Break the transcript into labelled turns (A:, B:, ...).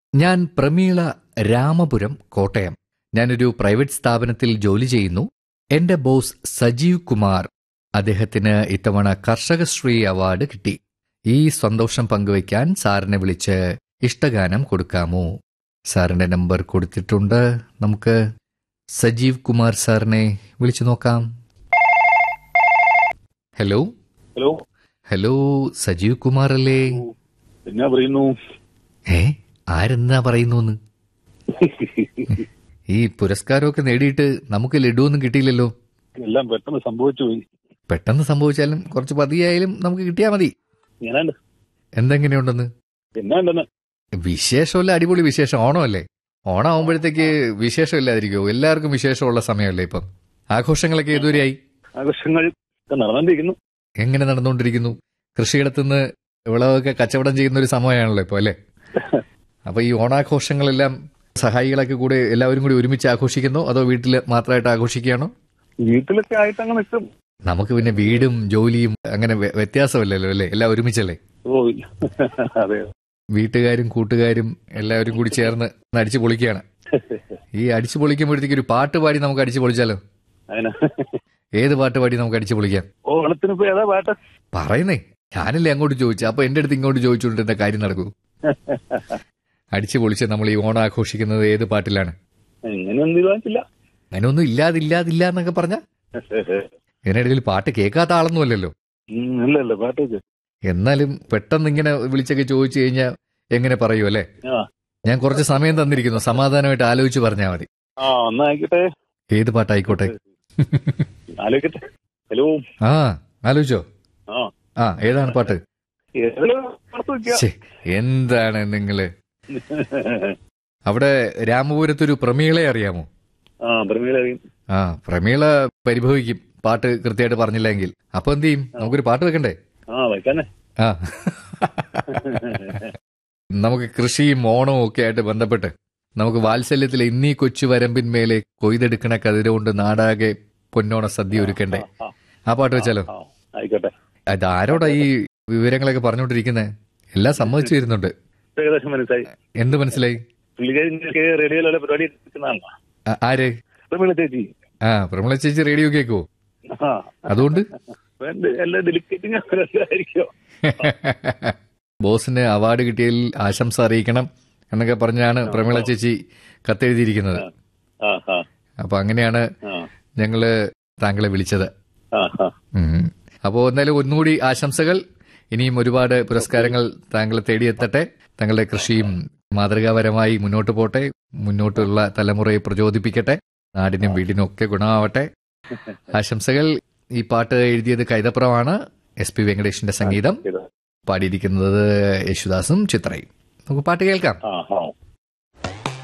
A: ഞാൻ പ്രമീള രാമപുരം കോട്ടയം ഞാനൊരു പ്രൈവറ്റ് സ്ഥാപനത്തിൽ ജോലി ചെയ്യുന്നു എന്റെ ബോസ് സജീവ് കുമാർ അദ്ദേഹത്തിന് ഇത്തവണ കർഷകശ്രീ അവാർഡ് കിട്ടി ഈ സന്തോഷം പങ്കുവയ്ക്കാൻ സാറിനെ വിളിച്ച് ഇഷ്ടഗാനം കൊടുക്കാമോ സാറിന്റെ നമ്പർ കൊടുത്തിട്ടുണ്ട് നമുക്ക് സജീവ് കുമാർ സാറിനെ വിളിച്ചു നോക്കാം hello
B: hello
A: hello Sajeev Kumar അല്ലേ
B: എന്നാ പറയുന്നു
A: ഏ ആരെന്താ പറയുന്നു ഈ പുരസ്കാരമൊക്കെ നേടിയിട്ട് നമുക്ക് ലഡുവൊന്നും കിട്ടിയില്ലല്ലോ
B: എല്ലാം പെട്ടെന്ന് സംഭവിച്ചു പോയി
A: പെട്ടെന്ന് സംഭവിച്ചാലും കുറച്ച് പതിയായാലും നമുക്ക് കിട്ടിയാൽ മതി
B: ഞാനാണ്ട്
A: എന്തെങ്ങനെയുണ്ടെന്ന്
B: എന്നാ ഉണ്ടെന്ന്
A: വിശേഷമല്ല അടിപൊളി വിശേഷം ഓണമല്ലേ ഓണം ആവുമ്പോഴത്തേക്ക് വിശേഷമില്ലാതിരിക്കുമോ എല്ലാവർക്കും വിശേഷമുള്ള സമയമല്ലേ ഇപ്പം ആഘോഷങ്ങളൊക്കെ ഏതുവരെയായി
B: ആഘോഷങ്ങൾ ഒക്കെ നടന്നുകൊണ്ടിരിക്കുന്നു
A: എങ്ങനെ നടന്നുകൊണ്ടിരിക്കുന്നു കൃഷിയിടത്തുനിന്ന് വിളവൊക്കെ കച്ചവടം ചെയ്യുന്ന ഒരു സമയമാണല്ലോ ഇപ്പോൾ അല്ലേ അപ്പൊ ഈ ഓണാഘോഷങ്ങളെല്ലാം സഹായികളൊക്കെ കൂടെ എല്ലാവരും കൂടി ഒരുമിച്ച് ആഘോഷിക്കുന്നോ അതോ വീട്ടിൽ മാത്രമായിട്ട് ആഘോഷിക്കുകയാണോ
B: വീട്ടിലൊക്കെ ആയിട്ട് അങ്ങ് നിൽക്കും
A: നമുക്ക് പിന്നെ വീടും ജോലിയും അങ്ങനെ വ്യ- വ്യത്യാസമില്ലല്ലോ അല്ലേ എല്ലാം ഒരുമിച്ചല്ലേ
B: ഓ അതെ
A: വീട്ടുകാരും കൂട്ടുകാരും എല്ലാവരും കൂടി ചേർന്ന് ഒന്ന് അടിച്ചു പൊളിക്കുകയാണ് ഈ അടിച്ചു പൊളിക്കുമ്പോഴത്തേക്ക് ഒരു പാട്ട് പാടി നമുക്ക് അടിച്ചു പൊളിച്ചാലോ
B: അതിനാ
A: ഏത് പാട്ട് പാടി നമുക്ക് അടിച്ചു പൊളിക്കാം
B: ഓണത്തിന് ഇപ്പൊ ഏതാ പാട്ട്
A: പറയുന്നേ ഞാനല്ലേ അങ്ങോട്ട് ചോദിച്ചു അപ്പൊ എന്റെ അടുത്ത് ഇങ്ങോട്ട് ചോദിച്ചുകൊണ്ട് എന്താ കാര്യം നടക്കൂ അടിച്ചു പൊളിച്ച് നമ്മൾ ഈ ഓണം ആഘോഷിക്കുന്നത് ഏത് പാട്ടിലാണ്
B: എങ്ങനെയൊന്നും തീരുമാനിച്ചില്ല
A: അങ്ങനെയൊന്നും ഇല്ലാതില്ലാതില്ല എന്നൊക്കെ പറഞ്ഞ ഇതിനിടയിൽ പാട്ട് കേൾക്കാത്ത ആളൊന്നും അല്ലല്ലോ
B: ഉം, അല്ല അല്ല പാട്ട് വെച്ച്.
A: എന്നാലും പെട്ടെന്ന് ഇങ്ങനെ വിളിച്ചൊക്കെ ചോദിച്ചു കഴിഞ്ഞാൽ എങ്ങനെ പറയൂ അല്ലേ
B: ആ
A: ഞാൻ കുറച്ച് സമയം തന്നിരിക്കുന്നു സമാധാനമായിട്ട് ആലോചിച്ച് പറഞ്ഞാൽ മതി
B: ആ എന്നാ ആയിക്കോട്ടെ
A: ഏത് പാട്ടായിക്കോട്ടെ
B: ആലോചിക്കട്ടെ ഹലോ
A: ആ ആലോചിച്ചോ
B: ആ
A: ആ ഏതാണ് പാട്ട്
B: ഏതെങ്കിലും പാട്ട് വെക്കാം.
A: ഛെ, എന്താണ് നിങ്ങള് അവിടെ രാമപുരത്തൊരു പ്രമീളെ അറിയാമോ
B: ആ പ്രമീള അറിയും
A: ആ പ്രമീള പരിഭവിക്കും പാട്ട് കൃത്യമായിട്ട് പറഞ്ഞില്ലെങ്കിൽ അപ്പൊ എന്ത് ചെയ്യും നമുക്കൊരു പാട്ട് വെക്കണ്ടേ
B: ആ വെക്കാനെ
A: ആ നമുക്ക് കൃഷിയും ഓണവും ഒക്കെ ആയിട്ട് ബന്ധപ്പെട്ട് നമുക്ക് വാത്സല്യത്തിലെ ഇന്നീ കൊച്ചു വരമ്പിന്മേലെ കൊയ്തെടുക്കണ കതിരുകൊണ്ട് നാടാകെ പൊന്നോണ സദ്യ ഒരുക്കണ്ടേ
B: ആ,
A: ആ പാട്ട് വെച്ചാലോ
B: ആ, ആയിക്കോട്ടെ
A: അത് ആരോടാ ഈ വിവരങ്ങളൊക്കെ പറഞ്ഞുകൊണ്ടിരിക്കുന്നത് എല്ലാം സമ്മതിച്ചു വരുന്നുണ്ട്
B: ഏകദേശം മനസ്സിലായി
A: എന്ത് മനസ്സിലായി
B: പുള്ളിക്കാരിക്ക് റേഡിയോയിലുള്ള പരിപാടി എടുക്കുന്നതാണോ
A: ആ- ആര്
B: പ്രമീള ചേച്ചി
A: ആ പ്രമള ചേച്ചി റേഡിയോ കേൾക്കുവോ
B: ആ
A: അതുകൊണ്ട്
B: വേണ്ട എല്ലാ ഡെലിക്കേറ്റിംഗ് ആയിരിക്കോ
A: ബോസിന് അവാർഡ് കിട്ടിയതിൽ ആശംസ അറിയിക്കണം എന്നൊക്കെ പറഞ്ഞാണ് പ്രമീള ചേച്ചി കത്തെഴുതിയിരിക്കുന്നത്
B: ആ ആ
A: അപ്പൊ അങ്ങനെയാണ്
B: ആ
A: ഞങ്ങള് താങ്കളെ വിളിച്ചത്
B: ആ ആ
A: ഉം. അപ്പോ എന്തായാലും ഒന്നുകൂടി ആശംസകൾ ഇനിയും ഒരുപാട് പുരസ്കാരങ്ങൾ താങ്കളെ തേടിയെത്തട്ടെ താങ്കളുടെ കൃഷിയും മാതൃകാപരമായി മുന്നോട്ട് പോട്ടെ മുന്നോട്ടുള്ള തലമുറയെ പ്രചോദിപ്പിക്കട്ടെ നാടിനും വീടിനും ഒക്കെ ഗുണമാവട്ടെ ആശംസകൾ ഈ പാട്ട് എഴുതിയത് കൈതപ്രമാണ് എസ് പി വെങ്കടേഷിന്റെ സംഗീതം
B: ഇത്.
A: പാടിയിരിക്കുന്നത് യേശുദാസും ചിത്രയും നമുക്ക് പാട്ട് കേൾക്കാം
B: ആ